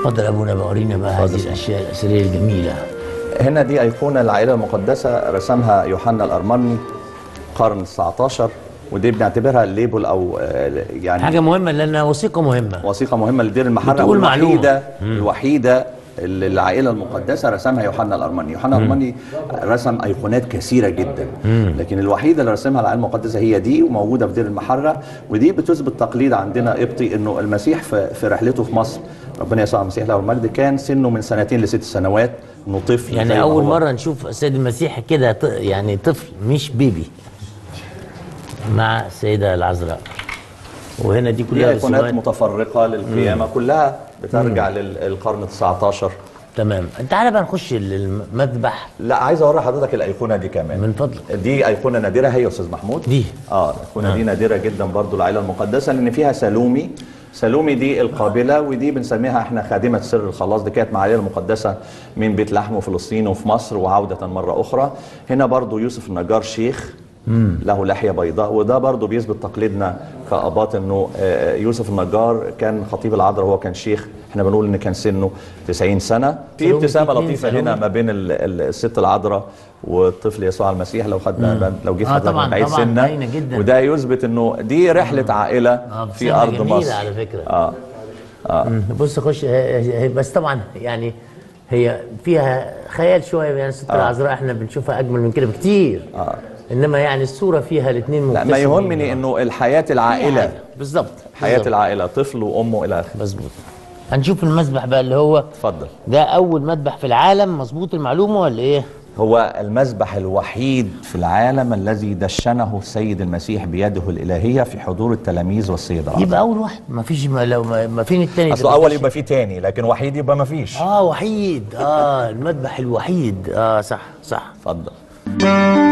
اتفضل يا ابونا بقى ورينا بقى هذه الاشياء الاثريه الجميله هنا دي أيقونة العائلة المقدسة رسمها يوحنا الأرمني قرن 19 ودي بنعتبرها ليبل أو آه، يعني حاجه مهمه لانها وثيقه مهمه وثيقة مهمة لدير المحرة بتقول معلومة. والوحيدة الوحيدة اللي العائلة المقدسة رسمها يوحنا الأرمني يوحنا الأرمني رسم أيقونات كثيرة جدا لكن الوحيدة اللي رسمها العائلة المقدسة هي دي وموجودة في دير المحرة ودي بتثبت تقليد عندنا قبطي إنه المسيح في, في رحلته في مصر ربنا يسوع المسيح له المجد كان سنه من سنتين لست سنوات إنه طفل زي يعني ما اول هو. مره نشوف السيد المسيح كده ط- يعني طفل مش بيبي مع السيده العذراء وهنا دي دي كلها ايقونات رسومات متفرقه للقيامه كلها بترجع للقرن 19 تمام تعالى بقى نخش المذبح لا عايز اوري حضرتك الايقونه دي كمان من فضلك دي ايقونه نادره هي يا استاذ محمود دي. اه الايقونه دي نادره جدا برضو العائله المقدسه لان فيها سالومي سالومي دي القابله ودي بنسميها احنا خادمه سر الخلاص دي كانت مع العائله المقدسه من بيت لحم وفلسطين وفي مصر وعوده مره اخرى هنا برضو يوسف النجار شيخ له لحيه بيضاء وده برضو بيثبت تقليدنا كاباط انه آه، يوسف النجار كان خطيب العذراء وهو كان شيخ احنا بنقول ان كان سنه 90 سنه في سالومي ابتسامه في اتنين لطيفه سالومي. هنا ما بين ال- ال- الست العذراء والطفل يسوع المسيح لو خدنا لو جيت آه حضرتك طبعاً، من بعيد طبعاً، سنه باينة جداً. وده يثبت انه دي رحله عائله آه، في ابتسامة ارض جميلة مصر على فكرة. اه مم. بص خش هي- هي- بس طبعا يعني هي فيها خيال شويه يعني الست العذراء احنا بنشوفها اجمل من كده بكتير آه. انما يعني الصوره فيها الاثنين لا ما يهمني انه الحياه العائله بالظبط حياه بالظبط. العائله طفل وامه الى اخره مظبوط هنشوف المذبح بقى اللي هو اتفضل ده اول مذبح في العالم مظبوط المعلومه ولا ايه هو المذبح الوحيد في العالم الذي دشنه السيد المسيح بيده الالهيه في حضور التلاميذ والسيد العذراء يبقى اول واحد ما فيش ما لو ما, ما فين التاني اصل ده اول مفيش. يبقى فيه تاني لكن وحيد يبقى ما فيش اه وحيد اه المذبح الوحيد اه صح صح اتفضل